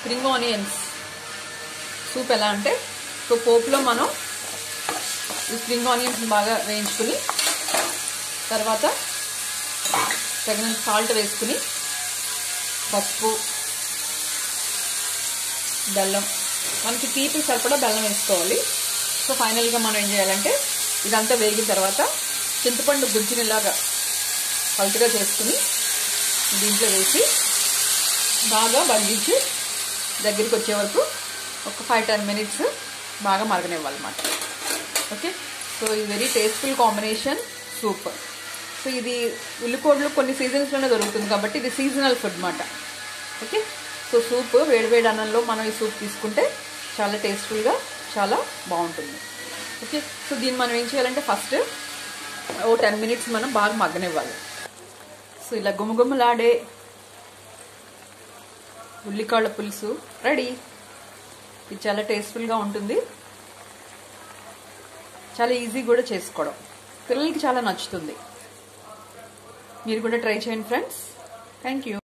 spring onions soup ఎలా అంటే so పోపులో మనం ఈ స్ప్రింగ్ ఆనియన్స్ బాగా వేయించుకుని తర్వాత తగినంత సాల్ట్ వేసుకుని పసుపు బెల్లం మనకి తీపి సరిపడా బెల్లం వేసుకోవాలి సో ఫైనల్గా మనం ఏం చేయాలంటే ఇదంతా వేగిన తర్వాత చింతపండు గుజ్జునిలాగా పల్చగా చేసుకుని దీంట్లో వేసి బాగా మగ్గించి దగ్గరికి వచ్చే వరకు ఒక ఫైవ్ టెన్ మినిట్స్ బాగా మరగనివ్వాలన్నమాట ఓకే సో ఇది very tasteful combination soup so ఇది ఉల్లికోడ్లు కొన్ని సీజన్స్లోనే దొరుకుతుంది కాబట్టి ఇది సీజనల్ ఫుడ్ మాట ఓకే సో సూప్ వేడివేడి అన్నంలో మనం ఈ సూప్ తీసుకుంటే చాలా టేస్ట్ఫుల్గా చాలా బాగుంటుంది ఓకే సో దీన్ని మనం ఏం చేయాలంటే ఫస్ట్ ఓ టెన్ మినిట్స్ మనం బాగా మగ్గనివ్వాలి సో ఇలా గుమగుమలాడే ఉల్లికాళ్ళ పులుసు రెడీ ఇది చాలా టేస్ట్ఫుల్గా ఉంటుంది చాలా ఈజీ కూడా చేసుకోవడం పిల్లలకి చాలా నచ్చుతుంది మీరు కూడా ట్రై చేయండి ఫ్రెండ్స్ థ్యాంక్ యూ